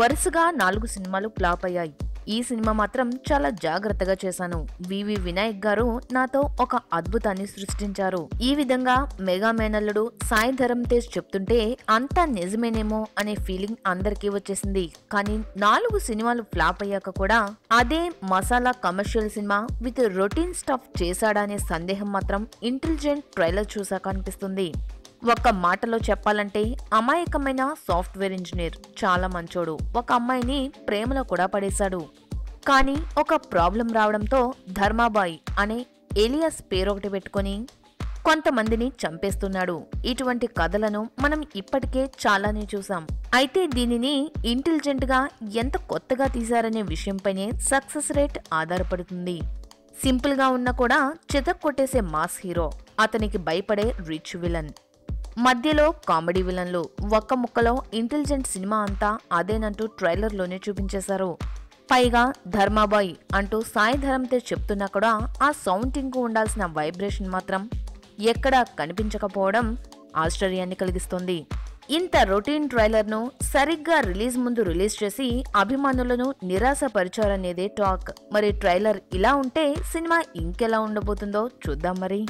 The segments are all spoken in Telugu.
వరుసగా నాలుగు సినిమాలు ఫ్లాప్ అయ్యాయి ఈ సినిమా మాత్రం చాలా జాగ్రత్తగా చేశాను వివి వినాయక్ గారు నాతో ఒక అద్భుతాన్ని సృష్టించారు ఈ విధంగా మెగా మేనల్లుడు సాయి ధరమ్ తేజ్ చెప్తుంటే అంతా నిజమేనేమో అనే ఫీలింగ్ అందరికీ వచ్చేసింది కానీ నాలుగు సినిమాలు ఫ్లాప్ అయ్యాక కూడా అదే masala commercial cinema with routine stuff చేశాడా అనే సందేహం మాత్రం ఇంటెలిజెంట్ ట్రైలర్ చూసాక అనిపిస్తుంది ఒక్క మాటలో చెప్పాలంటే అమాయకమైన సాఫ్ట్వేర్ ఇంజనీర్ చాలా మంచోడు ఒక అమ్మాయిని ప్రేమలో కూడా పడేశాడు కానీ ఒక ప్రాబ్లం రావడంతో ధర్మాబాయి అనే ఏలియాస్ పేరొకటి పెట్టుకొని కొంతమందిని చంపేస్తున్నాడు ఇటువంటి కథలను మనం ఇప్పటికే చాలానే చూసాం అయితే దీనిని ఇంటెలిజెంట్ గా ఎంత కొత్తగా తీశారనే విషయంపైనే సక్సెస్ రేట్ ఆధారపడుతుంది సింపుల్ గా ఉన్నా కూడా చితక్కొట్టేసే మాస్ హీరో అతనికి భయపడే రిచ్ విలన్ మధ్యలో కామెడీ విలన్లు ఒక్క ముక్కలో ఇంటెలిజెంట్ సినిమా అంతా అదేనంటూ ట్రైలర్లోనే చూపించేశారు పైగా ధర్మాబాయ్ అంటూ సాయి ధరం తేజ్ చెప్తున్నా కూడా ఆ సౌండింగ్ కు ఉండాల్సిన వైబ్రేషన్ మాత్రం ఎక్కడా కనిపించకపోవడం ఆశ్చర్యాన్ని కలిగిస్తుంది ఇంత రొటీన్ ట్రైలర్ను సరిగ్గా రిలీజ్ ముందు రిలీజ్ చేసి అభిమానులను నిరాశపరిచారనేదే టాక్ మరి ట్రైలర్ ఇలా ఉంటే సినిమా ఇంకెలా ఉండబోతుందో చూద్దాం మరి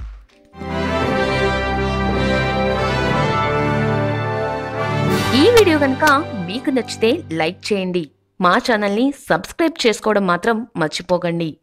ఈ వీడియో కనుక మీకు నచ్చితే లైక్ చేయండి మా ఛానల్ని సబ్స్క్రైబ్ చేసుకోవడం మాత్రం మర్చిపోకండి